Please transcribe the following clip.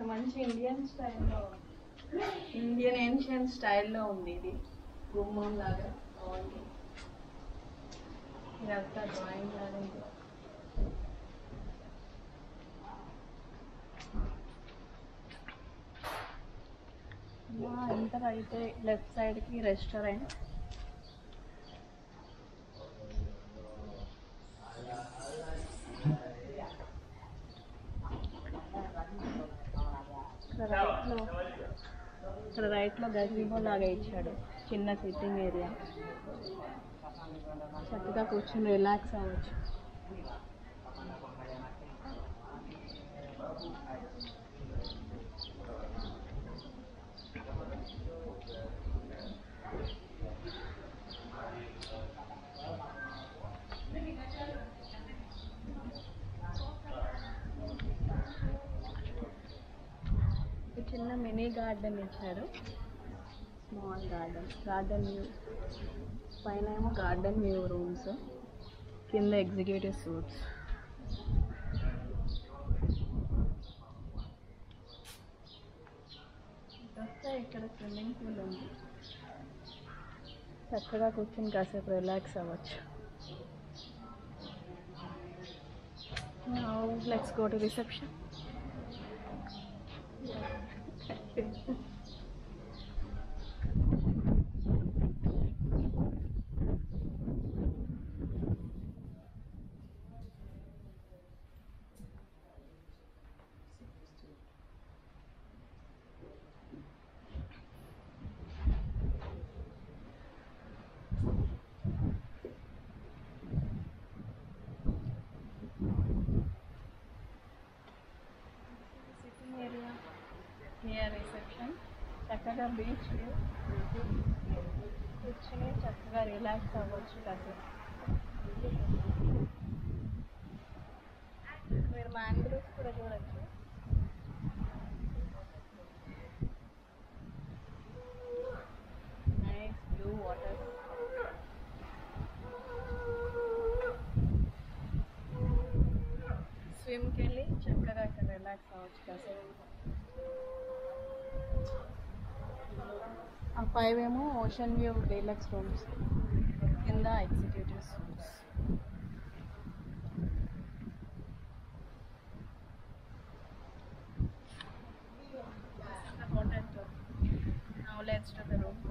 మంచి ఇండియన్ స్టైల్లో Indian ancient స్టైల్లో ఉంది ఇది గుమ్మం లాగా బాగుంది ఇదంతా డ్రాయింగ్ లాగా ఉంది. మా ఎంటర్ అయితే లెఫ్ట్ సైడ్కి రెస్టారెంట్ ఇక్కడ రైట్లో ఇక్కడ రైట్లో గజీబో లాగా ఇచ్చాడు చిన్న సిట్టింగ్ ఏరియా చక్కగా కూర్చొని రిలాక్స్ అవ్వచ్చు ఒక చిన్న మినీ గార్డెన్ ఇచ్చాడు స్మాల్ గార్డెన్ గార్డెన్ వ్యూ పైన ఏమో గార్డెన్ వ్యూ రూమ్స్ కింద ఎగ్జిక్యూటివ్ సూట్స్ వస్తే ఇక్కడ స్విమ్మింగ్ పూల్ ఉంది చక్కగా కూర్చొని కాసేపు రిలాక్స్ అవ్వచ్చు Now let's go to reception. Sitting area near reception చక్కగా బీచ్ వ్యూ కూర్చుని చక్కగా రిలాక్స్ అవ్వచ్చు కాసేపు మీరు మ్యాంగ్రూవ్స్ కూడా చూడొచ్చు నైస్ బ్లూ వాటర్ స్విమ్కి వెళ్ళి చక్కగా ఇక్కడ రిలాక్స్ అవ్వచ్చు కాసేపు ఆ ఫైవ్ ఏమో ఓషన్ వ్యూ డీలక్స్ రూమ్స్ కింద executive rooms Now let's to the room.